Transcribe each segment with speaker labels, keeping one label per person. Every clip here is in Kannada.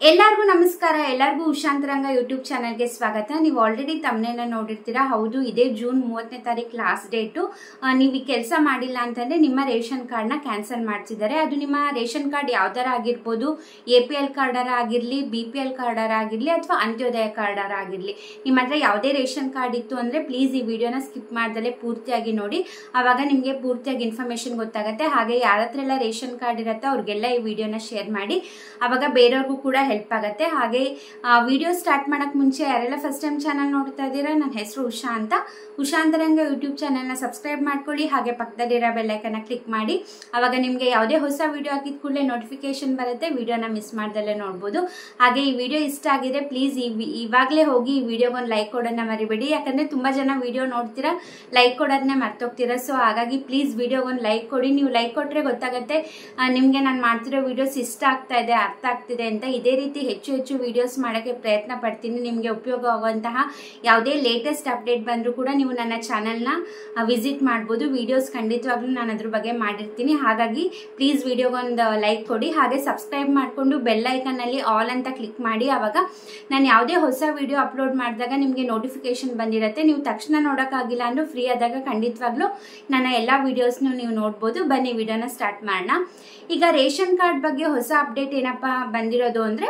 Speaker 1: ಎಲ್ಲರಿಗೂ ನಮಸ್ಕಾರ ಎಲ್ಲರಿಗೂ ಉಶಾಂತರಂಗ ಯೂಟ್ಯೂಬ್ ಚಾನಲ್ಗೆ ಸ್ವಾಗತ ನೀವು ಆಲ್ರೆಡಿ ತಮ್ಮನೇನ ನೋಡಿರ್ತೀರಾ ಹೌದು ಇದೇ ಜೂನ್ ಮೂವತ್ತನೇ ತಾರೀಕು ಲಾಸ್ಟ್ ಡೇಟು ನೀವು ಈ ಕೆಲಸ ಮಾಡಿಲ್ಲ ಅಂತಂದ್ರೆ ನಿಮ್ಮ ರೇಷನ್ ಕಾರ್ಡ್ನ ಕ್ಯಾನ್ಸಲ್ ಮಾಡ್ತಿದ್ದಾರೆ ಅದು ನಿಮ್ಮ ರೇಷನ್ ಕಾರ್ಡ್ ಯಾವ್ದಾರ ಆಗಿರ್ಬೋದು ಎ ಪಿ ಎಲ್ ಕಾರ್ಡರ ಆಗಿರಲಿ ಬಿ ಪಿ ಎಲ್ ಕಾರ್ಡರ ಆಗಿರಲಿ ಅಥವಾ ಅಂತ್ಯೋದಯ ಕಾರ್ಡರ ಆಗಿರಲಿ ನಿಮ್ಮ ಹತ್ರ ಯಾವುದೇ ರೇಷನ್ ಕಾರ್ಡ್ ಇತ್ತು ಅಂದರೆ ಪ್ಲೀಸ್ ಈ ವಿಡಿಯೋನ ಸ್ಕಿಪ್ ಮಾಡ್ದಲೇ ಪೂರ್ತಿಯಾಗಿ ನೋಡಿ ಆವಾಗ ನಿಮಗೆ ಪೂರ್ತಿಯಾಗಿ ಇನ್ಫಾರ್ಮೇಷನ್ ಗೊತ್ತಾಗುತ್ತೆ ಹಾಗೆ ಯಾರ ಹತ್ರ ಎಲ್ಲ ರೇಷನ್ ಕಾರ್ಡ್ ಇರುತ್ತೆ ಅವ್ರಿಗೆಲ್ಲ ಈ ವಿಡಿಯೋನ ಶೇರ್ ಮಾಡಿ ಆವಾಗ ಬೇರೆಯವ್ರಿಗೂ ಕೂಡ ಹೆಲ್ಪ್ ಆಗುತ್ತೆ ಹಾಗೆ ವಿಡಿಯೋ ಸ್ಟಾರ್ಟ್ ಮಾಡೋಕ್ಕೆ ಮುಂಚೆ ಯಾರೆಲ್ಲ ಫಸ್ಟ್ ಟೈಮ್ ಚಾನಲ್ ನೋಡ್ತಾ ಇದ್ದೀರಾ ನನ್ನ ಹೆಸರು ಉಷಾ ಅಂತ ಉಷಾಂತರಂಗ ಯೂಟ್ಯೂಬ್ ಚಾನಲ್ನ ಸಬ್ಸ್ಕ್ರೈಬ್ ಮಾಡ್ಕೊಳ್ಳಿ ಹಾಗೆ ಪಕ್ಕದಲ್ಲಿರೋ ಬೆಲ್ಲೈಕನ್ನ ಕ್ಲಿಕ್ ಮಾಡಿ ಆವಾಗ ನಿಮಗೆ ಯಾವುದೇ ಹೊಸ ವಿಡಿಯೋ ಹಾಕಿದ ಕೂಡಲೇ ನೋಟಿಫಿಕೇಶನ್ ಬರುತ್ತೆ ವಿಡಿಯೋನ ಮಿಸ್ ಮಾಡ್ದಲ್ಲೇ ನೋಡ್ಬೋದು ಹಾಗೆ ಈ ವಿಡಿಯೋ ಇಷ್ಟ ಆಗಿದೆ ಪ್ಲೀಸ್ ಈ ಇವಾಗಲೇ ಹೋಗಿ ಈ ವಿಡಿಯೋಗೊಂದು ಲೈಕ್ ಕೊಡೋದನ್ನ ಮರಿಬೇಡಿ ಯಾಕಂದರೆ ತುಂಬ ಜನ ವಿಡಿಯೋ ನೋಡ್ತೀರಾ ಲೈಕ್ ಕೊಡೋದನ್ನೇ ಮರ್ತೋಗ್ತೀರಾ ಸೊ ಹಾಗಾಗಿ ಪ್ಲೀಸ್ ವಿಡಿಯೋಗೊಂದು ಲೈಕ್ ಕೊಡಿ ನೀವು ಲೈಕ್ ಕೊಟ್ಟರೆ ಗೊತ್ತಾಗುತ್ತೆ ನಿಮಗೆ ನಾನು ಮಾಡ್ತಿರೋ ವಿಡಿಯೋಸ್ ಇಷ್ಟ ಆಗ್ತಾ ಇದೆ ಅರ್ಥ ಆಗ್ತಿದೆ ಅಂತ ಇದೇ ರೀತಿ ಹೆಚ್ಚು ಹೆಚ್ಚು ವಿಡಿಯೋಸ್ ಮಾಡೋಕ್ಕೆ ಪ್ರಯತ್ನ ಪಡ್ತೀನಿ ನಿಮಗೆ ಉಪಯೋಗ ಆಗುವಂತಹ ಯಾವುದೇ ಲೇಟೆಸ್ಟ್ ಅಪ್ಡೇಟ್ ಬಂದರೂ ಕೂಡ ನೀವು ನನ್ನ ಚಾನಲ್ನ ವಿಸಿಟ್ ಮಾಡ್ಬೋದು ವಿಡಿಯೋಸ್ ಖಂಡಿತವಾಗ್ಲೂ ನಾನು ಅದ್ರ ಬಗ್ಗೆ ಮಾಡಿರ್ತೀನಿ ಹಾಗಾಗಿ ಪ್ಲೀಸ್ ವಿಡಿಯೋಗೊಂದು ಲೈಕ್ ಕೊಡಿ ಹಾಗೆ ಸಬ್ಸ್ಕ್ರೈಬ್ ಮಾಡಿಕೊಂಡು ಬೆಲ್ಲೈಕನ್ನಲ್ಲಿ ಆಲ್ ಅಂತ ಕ್ಲಿಕ್ ಮಾಡಿ ಆವಾಗ ನಾನು ಯಾವುದೇ ಹೊಸ ವಿಡಿಯೋ ಅಪ್ಲೋಡ್ ಮಾಡಿದಾಗ ನಿಮಗೆ ನೋಟಿಫಿಕೇಶನ್ ಬಂದಿರುತ್ತೆ ನೀವು ತಕ್ಷಣ ನೋಡೋಕ್ಕಾಗಿಲ್ಲ ಅಂದರೂ ಫ್ರೀ ಆದಾಗ ಖಂಡಿತವಾಗ್ಲೂ ನನ್ನ ಎಲ್ಲ ವೀಡಿಯೋಸ್ನು ನೀವು ನೋಡ್ಬೋದು ಬನ್ನಿ ವಿಡಿಯೋನ ಸ್ಟಾರ್ಟ್ ಮಾಡೋಣ ಈಗ ರೇಷನ್ ಕಾರ್ಡ್ ಬಗ್ಗೆ ಹೊಸ ಅಪ್ಡೇಟ್ ಏನಪ್ಪ ಬಂದಿರೋದು ಅಂದರೆ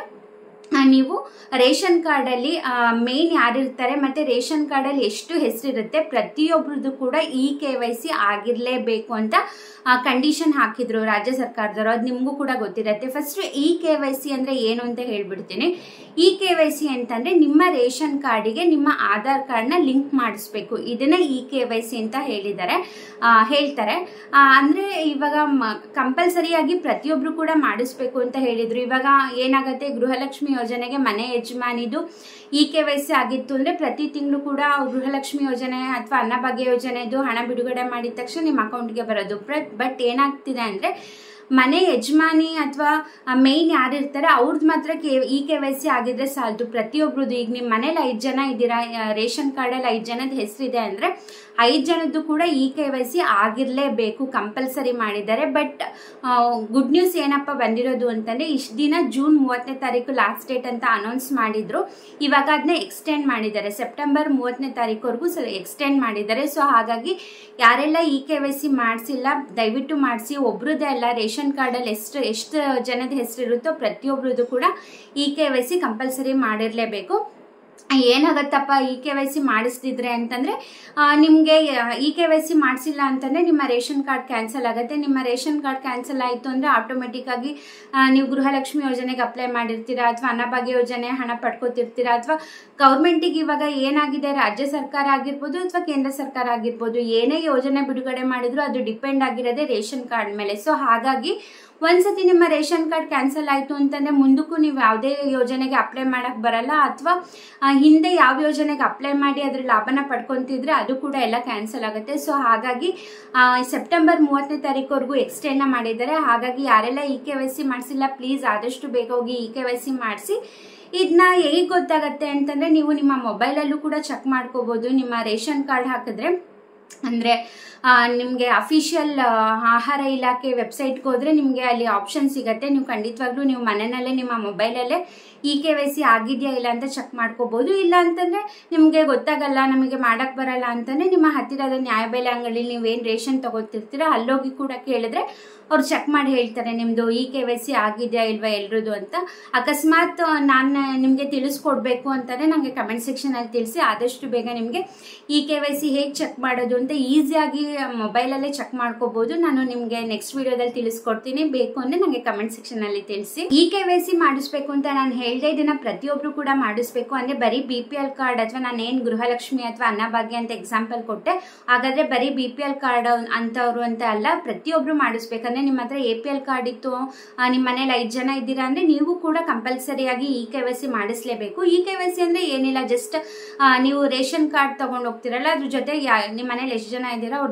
Speaker 1: ನೀವು ರೇಷನ್ ಕಾರ್ಡಲ್ಲಿ ಮೇನ್ ಯಾರಿರ್ತಾರೆ ಮತ್ತು ರೇಷನ್ ಕಾರ್ಡಲ್ಲಿ ಎಷ್ಟು ಹೆಸರಿರುತ್ತೆ ಪ್ರತಿಯೊಬ್ಬರದ್ದು ಕೂಡ ಇ ಕೆ ವೈ ಸಿ ಆಗಿರಲೇಬೇಕು ಅಂತ ಕಂಡೀಷನ್ ಹಾಕಿದ್ರು ರಾಜ್ಯ ಸರ್ಕಾರದವರು ಅದು ನಿಮಗೂ ಕೂಡ ಗೊತ್ತಿರುತ್ತೆ first E K Y C ಅಂದರೆ ಏನು ಅಂತ ಹೇಳ್ಬಿಡ್ತೀನಿ ಇ ಕೆ ವೈ ಸಿ ಅಂತಂದರೆ ನಿಮ್ಮ ರೇಷನ್ ಕಾರ್ಡಿಗೆ ನಿಮ್ಮ ಆಧಾರ್ ಕಾರ್ಡ್ನ ಲಿಂಕ್ ಮಾಡಿಸ್ಬೇಕು ಇದನ್ನ ಇ ಕೆ ವೈ ಸಿ ಅಂತ ಹೇಳಿದ್ದಾರೆ ಹೇಳ್ತಾರೆ ಅಂದರೆ ಇವಾಗ ಕಂಪಲ್ಸರಿಯಾಗಿ ಪ್ರತಿಯೊಬ್ಬರು ಕೂಡ ಮಾಡಿಸ್ಬೇಕು ಅಂತ ಹೇಳಿದರು ಇವಾಗ ಏನಾಗುತ್ತೆ ಗೃಹಲಕ್ಷ್ಮಿ ಯೋಜನೆಗೆ ಮನೆ ಯಜಮಾನಿದು ಇ ಕೆ ವೈ ಸಿ ಆಗಿತ್ತು ಅಂದರೆ ಪ್ರತಿ ತಿಂಗಳು ಕೂಡ ಗೃಹಲಕ್ಷ್ಮಿ ಯೋಜನೆ ಅಥವಾ ಅನ್ನಭಾಗ್ಯ ಯೋಜನೆದು ಹಣ ಬಿಡುಗಡೆ ಮಾಡಿದ ತಕ್ಷಣ ನಿಮ್ಮ ಅಕೌಂಟ್ಗೆ ಬರೋದು ಬಟ್ ಏನಾಗ್ತಿದೆ ಅಂದರೆ ಮನೆ ಯಜಮಾನಿ ಅಥವಾ ಮೇಯ್ನ್ ಯಾರಿರ್ತಾರೆ ಅವ್ರದ್ದು ಮಾತ್ರ K E K Y C ಆಗಿದ್ರೆ ಸಾಲದು ಪ್ರತಿಯೊಬ್ರದ್ದು ಈಗ ನಿಮ್ಮ ಮನೇಲಿ ಐದು ಜನ ಇದ್ದೀರಾ ರೇಷನ್ ಕಾರ್ಡಲ್ಲಿ ಐದು ಜನದ ಹೆಸರಿದೆ ಅಂದರೆ ಐದು ಜನದ್ದು ಕೂಡ ಇ ಕೆ ವೈ ಸಿ ಆಗಿರಲೇಬೇಕು ಕಂಪಲ್ಸರಿ ಮಾಡಿದ್ದಾರೆ ಬಟ್ ಗುಡ್ ನ್ಯೂಸ್ ಏನಪ್ಪ ಬಂದಿರೋದು ಅಂತಂದರೆ ಇಷ್ಟು ದಿನ ಜೂನ್ ಮೂವತ್ತನೇ ತಾರೀಕು ಲಾಸ್ಟ್ ಡೇಟ್ ಅಂತ ಅನೌನ್ಸ್ ಮಾಡಿದ್ರು ಇವಾಗ ಅದನ್ನ ಎಕ್ಸ್ಟೆಂಡ್ ಮಾಡಿದ್ದಾರೆ ಸೆಪ್ಟೆಂಬರ್ ಮೂವತ್ತನೇ ತಾರೀಕುವರೆಗೂ ಸ ಎಕ್ಸ್ಟೆಂಡ್ ಮಾಡಿದ್ದಾರೆ ಸೊ ಹಾಗಾಗಿ ಯಾರೆಲ್ಲ ಇ ಕೆ ವೈ ಸಿ ಮಾಡಿಸಿಲ್ಲ ದಯವಿಟ್ಟು ಮಾಡಿಸಿ ಒಬ್ರದ್ದೇ ಅಲ್ಲ ರೇಷನ್ ಕಾರ್ಡಲ್ಲಿ ಎಷ್ಟು ಎಷ್ಟು ಜನದ ಹೆಸರಿರುತ್ತೋ ಪ್ರತಿಯೊಬ್ರದ್ದು ಕೂಡ E K Y C compulsory ಮಾಡಿರಲೇಬೇಕು ಏನಾಗತ್ತಪ್ಪ ಇ ಕೆ ವೈ ಸಿ ಮಾಡಿಸ್ತಿದ್ರೆ ಅಂತಂದರೆ ನಿಮಗೆ ಇ ಕೆ ವೈ ಸಿ ಮಾಡಿಸಿಲ್ಲ ಅಂತಂದರೆ ನಿಮ್ಮ ರೇಷನ್ ಕಾರ್ಡ್ ಕ್ಯಾನ್ಸಲ್ ಆಗುತ್ತೆ ನಿಮ್ಮ ರೇಷನ್ ಕಾರ್ಡ್ ಕ್ಯಾನ್ಸಲ್ ಆಯಿತು ಅಂದರೆ ಆಟೋಮೆಟಿಕ್ಕಾಗಿ ನೀವು ಗೃಹಲಕ್ಷ್ಮಿ ಯೋಜನೆಗೆ ಅಪ್ಲೈ ಮಾಡಿರ್ತೀರಾ ಅಥವಾ ಅನ್ನಭಾಗ್ಯ ಯೋಜನೆ ಹಣ ಪಡ್ಕೋತಿರ್ತೀರಾ ಅಥವಾ ಗೌರ್ಮೆಂಟಿಗೆ ಇವಾಗ ಏನಾಗಿದೆ ರಾಜ್ಯ ಸರ್ಕಾರ ಆಗಿರ್ಬೋದು ಅಥವಾ ಕೇಂದ್ರ ಸರ್ಕಾರ ಆಗಿರ್ಬೋದು ಏನೇ ಯೋಜನೆ ಬಿಡುಗಡೆ ಮಾಡಿದ್ರು ಅದು ಡಿಪೆಂಡ್ ಆಗಿರೋದೇ ರೇಷನ್ ಕಾರ್ಡ್ ಮೇಲೆ ಸೊ ಹಾಗಾಗಿ ಒಂದ್ಸತಿ ನಿಮ್ಮ ರೇಷನ್ ಕಾರ್ಡ್ ಕ್ಯಾನ್ಸಲ್ ಆಯಿತು ಅಂತಂದರೆ ಮುಂದಕ್ಕೂ ನೀವು ಯಾವುದೇ ಯೋಜನೆಗೆ ಅಪ್ಲೈ ಮಾಡೋಕ್ಕೆ ಬರಲ್ಲ ಅಥವಾ ಹಿಂದೆ ಯಾವ ಯೋಜನೆಗೆ ಅಪ್ಲೈ ಮಾಡಿ ಅದ್ರ ಲಾಭನ ಪಡ್ಕೊತಿದ್ರೆ ಅದು ಕೂಡ ಎಲ್ಲ ಕ್ಯಾನ್ಸಲ್ ಆಗುತ್ತೆ ಸೊ ಹಾಗಾಗಿ ಸೆಪ್ಟೆಂಬರ್ ಮೂವತ್ತನೇ ತಾರೀಕುವರೆಗೂ ಎಕ್ಸ್ಟೆಂಡ್ನ ಮಾಡಿದ್ದಾರೆ ಹಾಗಾಗಿ ಯಾರೆಲ್ಲ ಇ ಕೆ ವೈ ಸಿ ಮಾಡಿಸಿಲ್ಲ ಪ್ಲೀಸ್ ಆದಷ್ಟು ಬೇಗ ಹೋಗಿ ಇ ಕೆ ವೈ ಸಿ ಮಾಡಿಸಿ ಇದನ್ನ ಹೇಗೆ ಗೊತ್ತಾಗತ್ತೆ ಅಂತಂದರೆ ನೀವು ನಿಮ್ಮ ಮೊಬೈಲಲ್ಲೂ ಕೂಡ ಚೆಕ್ ಮಾಡ್ಕೋಬೋದು ನಿಮ್ಮ ರೇಷನ್ ಕಾರ್ಡ್ ಹಾಕಿದ್ರೆ ಅಂದರೆ ನಿಮಗೆ ಅಫಿಷಿಯಲ್ ಆಹಾರ ಇಲಾಖೆ ವೆಬ್ಸೈಟ್ಗೆ ಹೋದರೆ ನಿಮಗೆ ಅಲ್ಲಿ ಆಪ್ಷನ್ ಸಿಗುತ್ತೆ ನೀವು ಖಂಡಿತವಾಗ್ಲೂ ನೀವು ಮನೆಯಲ್ಲೇ ನಿಮ್ಮ ಮೊಬೈಲಲ್ಲೇ ಇ ಕೆ ವೈ ಸಿ ಆಗಿದೆಯಾ ಇಲ್ಲ ಅಂತ ಚೆಕ್ ಮಾಡ್ಕೋಬೋದು ಇಲ್ಲ ಅಂತಂದರೆ ನಿಮಗೆ ಗೊತ್ತಾಗಲ್ಲ ನಮಗೆ ಮಾಡೋಕ್ಕೆ ಬರಲ್ಲ ಅಂತಂದರೆ ನಿಮ್ಮ ಹತ್ತಿರದ ನ್ಯಾಯಬೆಲೆ ಅಂಗಡಿಲಿ ನೀವೇನು ರೇಷನ್ ತೊಗೊತಿರ್ತೀರ ಅಲ್ಲೋಗಿ ಕೂಡ ಕೇಳಿದ್ರೆ ಅವ್ರು ಚೆಕ್ ಮಾಡಿ ಹೇಳ್ತಾರೆ ನಿಮ್ಮದು ಇ ಕೆ ವೈ ಸಿ ಆಗಿದೆಯಾ ಇಲ್ವಾ ಎಲ್ರದ್ದು ಅಂತ ಅಕಸ್ಮಾತ್ ನಾನು ನಿಮಗೆ ತಿಳಿಸ್ಕೊಡ್ಬೇಕು ಅಂತಲೇ ನನಗೆ ಕಮೆಂಟ್ ಸೆಕ್ಷನಲ್ಲಿ ತಿಳಿಸಿ ಆದಷ್ಟು ಬೇಗ ನಿಮಗೆ ಇ ಕೆ ವೈ ಸಿ ಹೇಗೆ ಚೆಕ್ ಮಾಡೋದು ಅಂತ ಈಸಿಯಾಗಿ ಮೊಬೈಲಲ್ಲೇ ಚೆಕ್ ಮಾಡ್ಕೋಬೋದು ನಾನು ನಿಮಗೆ ನೆಕ್ಸ್ಟ್ ವಿಡಿಯೋದಲ್ಲಿ ತಿಳಿಸ್ಕೊಡ್ತೀನಿ ಬೇಕು ಅಂದರೆ ನನಗೆ ಕಮೆಂಟ್ ಸೆಕ್ಷನಲ್ಲಿ ತಿಳಿಸಿ ಇ ಕೆ ವೈ ಸಿ ಮಾಡಿಸ್ಬೇಕು ಅಂತ ನಾನು ಹೇಳಿದೆ ಇದನ್ನು ಪ್ರತಿಯೊಬ್ಬರು ಕೂಡ ಮಾಡಿಸ್ಬೇಕು ಅಂದರೆ ಬರೀ ಬಿ ಪಿ ಎಲ್ ಕಾರ್ಡ್ ಅಥವಾ ನಾನು ಏನು ಗೃಹಲಕ್ಷ್ಮಿ ಅಥವಾ ಅನ್ನಭಾಗ್ಯ ಅಂತ ಎಕ್ಸಾಂಪಲ್ ಕೊಟ್ಟೆ ಹಾಗಾದರೆ ಬರೀ ಬಿ ಪಿ ಎಲ್ ಕಾರ್ಡ್ ಅಂತವ್ರು ಅಂತ ಅಲ್ಲ ಪ್ರತಿಯೊಬ್ಬರು ಮಾಡಿಸ್ಬೇಕಂದ್ರೆ ನಿಮ್ಮ ಹತ್ರ ಎ ಪಿ ಎಲ್ ಕಾರ್ಡ್ ಇತ್ತು ನಿಮ್ಮ ಮನೇಲಿ ಐದು ಜನ ಇದ್ದೀರಾ ಅಂದರೆ ನೀವು ಕೂಡ ಕಂಪಲ್ಸರಿಯಾಗಿ ಇ ಕೆ ವೈ ಸಿ ಮಾಡಿಸ್ಲೇಬೇಕು ಇ ಕೆ ವೈ ಸಿ ಅಂದರೆ ಏನಿಲ್ಲ ಜಸ್ಟ್ ನೀವು ರೇಷನ್ ಕಾರ್ಡ್ ತೊಗೊಂಡು ಹೋಗ್ತಿರಲ್ಲ ಅದ್ರ ಜೊತೆ ಯಾ ನಿಮ್ಮ ಮನೇಲಿ ಎಷ್ಟು ಜನ ಇದ್ದೀರಾ ಅವ್ರದ್ದೆಲ್ಲ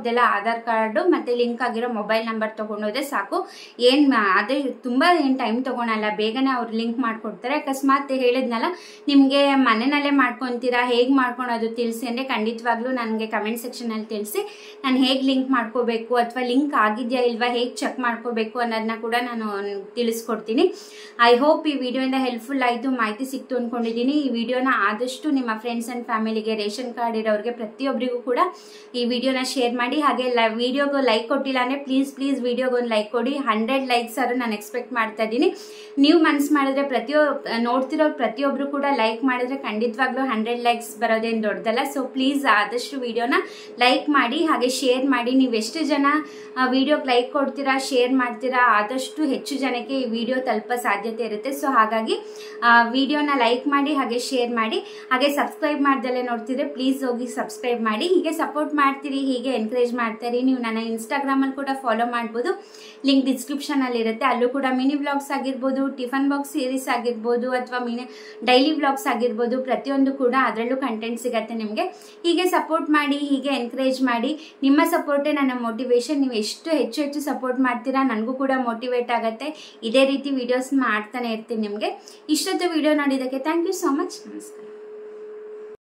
Speaker 1: ಅವ್ರದ್ದೆಲ್ಲ ಆಧಾರ್ ಕಾರ್ಡು ಮತ್ತು ಲಿಂಕ್ ಆಗಿರೋ ಮೊಬೈಲ್ ನಂಬರ್ ತೊಗೊಂಡೋದ್ರೆ ಸಾಕು ಏನು ಅದೇ ತುಂಬ ಏನು ಟೈಮ್ ತೊಗೊಳಲ್ಲ ಬೇಗನೆ ಅವ್ರು ಲಿಂಕ್ ಮಾಡಿಕೊಡ್ತಾರೆ ಅಕಸ್ಮಾತ್ ಹೇಳಿದ್ನಲ್ಲ ನಿಮಗೆ ಮನೆಯಲ್ಲೇ ಮಾಡ್ಕೊತೀರಾ ಹೇಗೆ ಮಾಡ್ಕೊಳೋದು ತಿಳಿಸಿ ಅಂದರೆ ಖಂಡಿತವಾಗ್ಲೂ ನನಗೆ ಕಮೆಂಟ್ ಸೆಕ್ಷನಲ್ಲಿ ತಿಳಿಸಿ ನಾನು ಹೇಗೆ ಲಿಂಕ್ ಮಾಡ್ಕೋಬೇಕು ಅಥವಾ ಲಿಂಕ್ ಆಗಿದೆಯಾ ಇಲ್ವಾ ಹೇಗೆ ಚೆಕ್ ಮಾಡ್ಕೋಬೇಕು ಅನ್ನೋದನ್ನ ಕೂಡ ನಾನು ತಿಳಿಸ್ಕೊಡ್ತೀನಿ ಐ ಹೋಪ್ ಈ ವಿಡಿಯೋಯಿಂದ ಹೆಲ್ಪ್ಫುಲ್ ಆಯಿತು ಮಾಹಿತಿ ಸಿಕ್ತು ಅಂದ್ಕೊಂಡಿದ್ದೀನಿ ಈ ವಿಡಿಯೋನ ಆದಷ್ಟು ನಿಮ್ಮ ಫ್ರೆಂಡ್ಸ್ ಆ್ಯಂಡ್ ಫ್ಯಾಮಿಲಿಗೆ ರೇಷನ್ ಕಾರ್ಡ್ ಇರೋರಿಗೆ ಪ್ರತಿಯೊಬ್ಬರಿಗೂ ಕೂಡ ಈ ವಿಡಿಯೋನ ಶೇರ್ ಮಾಡಿ ಹಾಗೆ ಲ ವಿಡಿಯೋಗೆ ಲೈಕ್ ಕೊಟ್ಟಿಲ್ಲ ಅಂದರೆ ಪ್ಲೀಸ್ ಪ್ಲೀಸ್ ವಿಡಿಯೋಗೆ ಒಂದು ಲೈಕ್ ಕೊಡಿ ಹಂಡ್ರೆಡ್ ಲೈಕ್ಸ್ ಆದ್ರೂ ನಾನು ಎಕ್ಸ್ಪೆಕ್ಟ್ ಮಾಡ್ತಾ ಇದ್ದೀನಿ ನೀವು ಮನ್ಸು ಮಾಡಿದ್ರೆ ಪ್ರತಿಯೊ ನೋಡ್ತಿರೋ ಪ್ರತಿಯೊಬ್ಬರು ಕೂಡ ಲೈಕ್ ಮಾಡಿದ್ರೆ ಖಂಡಿತವಾಗ್ಲೂ ಹಂಡ್ರೆಡ್ ಲೈಕ್ಸ್ ಬರೋದೇನು ದೊಡ್ಡದಲ್ಲ ಸೊ ಪ್ಲೀಸ್ ಆದಷ್ಟು ವಿಡಿಯೋನ ಲೈಕ್ ಮಾಡಿ ಹಾಗೆ ಶೇರ್ ಮಾಡಿ ನೀವು ಎಷ್ಟು ಜನ ವಿಡಿಯೋಗೆ ಲೈಕ್ ಕೊಡ್ತೀರಾ ಶೇರ್ ಮಾಡ್ತೀರಾ ಆದಷ್ಟು ಹೆಚ್ಚು ಜನಕ್ಕೆ ಈ ವಿಡಿಯೋ ತಲುಪೋ ಸಾಧ್ಯತೆ ಇರುತ್ತೆ ಸೊ ಹಾಗಾಗಿ ವಿಡಿಯೋನ ಲೈಕ್ ಮಾಡಿ ಹಾಗೆ ಶೇರ್ ಮಾಡಿ ಹಾಗೆ ಸಬ್ಸ್ಕ್ರೈಬ್ ಮಾಡ್ದಲ್ಲೇ ನೋಡ್ತಿದ್ರೆ ಪ್ಲೀಸ್ ಹೋಗಿ ಸಬ್ಸ್ಕ್ರೈಬ್ ಮಾಡಿ ಹೀಗೆ ಸಪೋರ್ಟ್ ಮಾಡ್ತೀರಿ ಹೀಗೆ ಎನ್ಕರೇಜ್ ಮಾಡ್ತೀರಿ ನೀವು ನನ್ನ ಇನ್ಸ್ಟಾಗ್ರಾಮಲ್ಲಿ ಕೂಡ ಫಾಲೋ ಮಾಡ್ಬೋದು ಲಿಂಕ್ ಡಿಸ್ಕ್ರಿಪ್ಷನಲ್ಲಿ ಇರುತ್ತೆ ಅಲ್ಲೂ ಕೂಡ ಮಿನಿ ವ್ಲಾಗ್ಸ್ ಆಗಿರ್ಬೋದು ಟಿಫನ್ ಬಾಕ್ಸ್ ಸೀರೀಸ್ ಆಗಿರ್ಬೋದು ಅಥವಾ ಮಿನಿ ಡೈಲಿ ವ್ಲಾಗ್ಸ್ ಆಗಿರ್ಬೋದು ಪ್ರತಿಯೊಂದು ಕೂಡ ಅದರಲ್ಲೂ ಕಂಟೆಂಟ್ ಸಿಗತ್ತೆ ನಿಮಗೆ ಹೀಗೆ ಸಪೋರ್ಟ್ ಮಾಡಿ ಹೀಗೆ ಎನ್ಕರೇಜ್ ಮಾಡಿ ನಿಮ್ಮ ಸಪೋರ್ಟೇ ನನ್ನ ಮೋಟಿವೇಶನ್ ನೀವು ಎಷ್ಟು ಹೆಚ್ಚು ಹೆಚ್ಚು ಸಪೋರ್ಟ್ ಮಾಡ್ತೀರಾ ನನಗೂ ಕೂಡ ಮೋಟಿವೇಟ್ ಆಗುತ್ತೆ ಇದೇ ರೀತಿ ವಿಡಿಯೋಸ್ ಮಾಡ್ತಾನೆ ಇರ್ತೀನಿ ನಿಮಗೆ ಇಷ್ಟೊತ್ತು ವಿಡಿಯೋ ನೋಡಿದ್ದಕ್ಕೆ ಥ್ಯಾಂಕ್ ಯು ಸೊ ಮಚ್ ನಮಸ್ಕಾರ